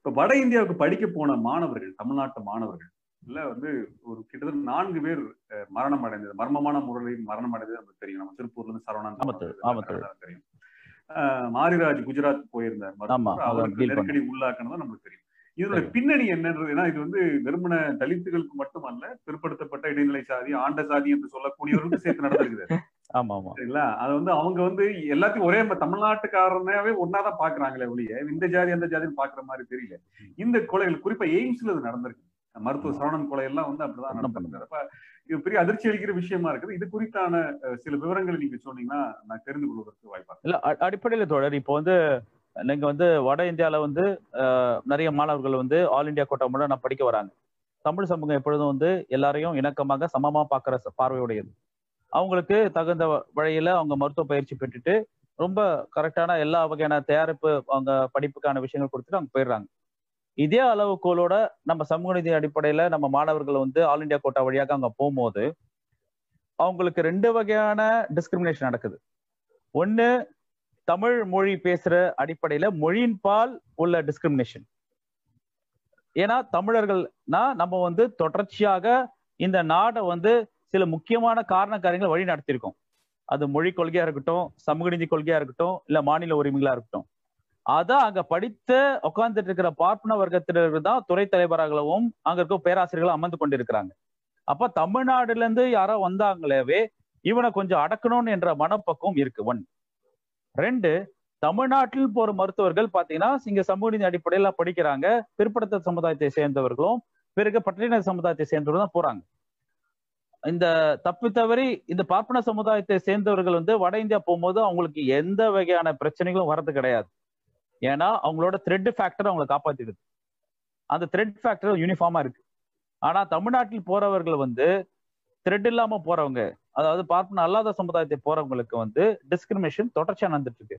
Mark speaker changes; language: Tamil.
Speaker 1: இப்ப வட இந்தியாவுக்கு படிக்க போன மாணவர்கள் தமிழ்நாட்டு மாணவர்கள் இல்ல வந்து ஒரு கிட்டத்தட்ட நான்கு பேர் அஹ், மரணம் அடைந்தது மர்மமான முறையில் மரணம் அடைந்தது நமக்கு தெரியும் நம்ம திருப்பூர்ல இருந்து சரவணன்
Speaker 2: ஆமா திரு, ஆமா திரு.
Speaker 1: தெரியும் அஹ், மாரிராஜ் குஜராத் போயிருந்தார்
Speaker 2: ஆமா,
Speaker 1: மருத்துவர்.
Speaker 2: அவர்
Speaker 1: அவருக்கு
Speaker 2: deal
Speaker 1: நெருக்கடி உள்ளாக்குனது நமக்கு தெரியும் இதோட
Speaker 2: சரி.
Speaker 1: பின்னணி என்னன்றது ஏன்னா இது வந்து வெறுமன தலித்துகளுக்கு மட்டுமல்ல பிற்படுத்தப்பட்ட இடைநிலை சாதி ஆண்ட சாதி என்று சொல்லக்கூடியவர்களுக்கு சேர்த்து நடந்திருக்குது
Speaker 2: ஆமா ஆமா
Speaker 1: சரிங்களா அது வந்து அவங்க வந்து எல்லாத்தையும் ஒரே ம- தமிழ்நாட்டுக்காரனாவே ஒன்னாதான் பாக்குறாங்களே ஒழிய இந்த ஜாதி அந்த ஜாதின்னு பாக்குற மாதிரி தெரியல இந்த கொலைகள் குறிப்பா எய்ம்ஸ்ல இது நடந்திருக்கு மருத்துவ சரவணன் கொலை எல்லாம் வந்து அப்படிதான்
Speaker 2: என்ன
Speaker 1: நடந்திருக்கு அப்ப இது பெரிய அதிர்ச்சி அளிக்கிற விஷயமா இருக்குது இது குறித்தான அஹ், சில விவரங்களை நீங்க சொன்னீங்கன்னா நான் தெரிந்து கொள்வதற்கு வாய்ப்பா இருக்கு.
Speaker 2: இல்ல அ- அடிப்படையில தோழர் இப்போ வந்து நீங்க வந்து வட இந்தியால வந்து அஹ், நிறைய மாணவர்கள் வந்து ஆல் இந்தியா கோட்டா மூலம் நான் படிக்க வராங்க தமிழ் சமூகம் எப்பொழுதும் வந்து எல்லாரையும் இணக்கமாக சமமா பார்க்கிற ச- பார்வையுடையது அவங்களுக்கு தகுந்த வ- வழியில அவங்க மருத்துவ பயிற்சி பெற்றுட்டு ரொம்ப கரெக்டான எல்லா வகையான தயாரிப்பு அவங்க படிப்புக்கான விஷயங்கள் கொடுத்துட்டு அவங்க போயிடுறாங்க இதே அளவுகோலோட நம்ம சமூக நீதி அடிப்படையில நம்ம மாணவர்கள் வந்து ஆல் இந்தியா கோட்டா வழியாக அங்க போகும்போது அவங்களுக்கு ரெண்டு வகையான டிஸ்கிரிமினேஷன் நடக்குது ஒண்ணு தமிழ் மொழி பேசுற அடிப்படையில மொழியின் பால் உள்ள டிஸ்கிரிமினேஷன் ஏன்னா தமிழர்கள்னா நம்ம வந்து தொடர்ச்சியாக இந்த நாடை வந்து சில முக்கியமான காரண காரியங்களை வழி நடத்தியிருக்கோம் அது மொழி கொள்கையா இருக்கட்டும் சமூக நீதி கொள்கையா இருக்கட்டும் இல்ல மாநில உரிமைகளா இருக்கட்டும் அதான் அங்க படித்த உட்கார்ந்துட்டு இருக்கிற பார்ப்பன வர்க்கத்தினர்கள் தான் துறை தலைவராகவும் அங்க இருக்க பேராசிரியர்களும் அமர்ந்து கொண்டிருக்கிறாங்க அப்ப தமிழ்நாடுல இருந்து யாரோ வந்தாங்களேவே இவனை கொஞ்சம் அடக்கணும்னு என்ற மனப்பக்குவம் இருக்கு ஒன் ரெண்டு தமிழ்நாட்டில் போற மருத்துவர்கள் பாத்தீங்கன்னா இங்க சமூக நீதி அடிப்படையில படிக்கிறாங்க பிற்படுத்த சமுதாயத்தை சேர்ந்தவர்களும் பிறகு பட்டியலின சமுதாயத்தை சேர்ந்தவர்களும் தான் போறாங்க இந்த தப்பி தவறி இந்த பார்ப்பன சமுதாயத்தை சேர்ந்தவர்கள் வந்து வட இந்தியா போகும்போது அவங்களுக்கு எந்த வகையான பிரச்சனைகளும் வர்றது கிடையாது ஏன்னா அவங்களோட த்ரெட் ஃபேக்டர் அவங்களை காப்பாத்திடுது அந்த த்ரெட் ஃபேக்டர் யூனிஃபார்மா இருக்கு ஆனா தமிழ்நாட்டில் போறவர்கள் வந்து த்ரெட் இல்லாம போறவங்க அதாவது பார்ப்பன அல்லாத சமுதாயத்தை போறவங்களுக்கு வந்து டிஸ்கிரிமினேஷன் தொடர்ச்சியா நடந்துட்டு இருக்கு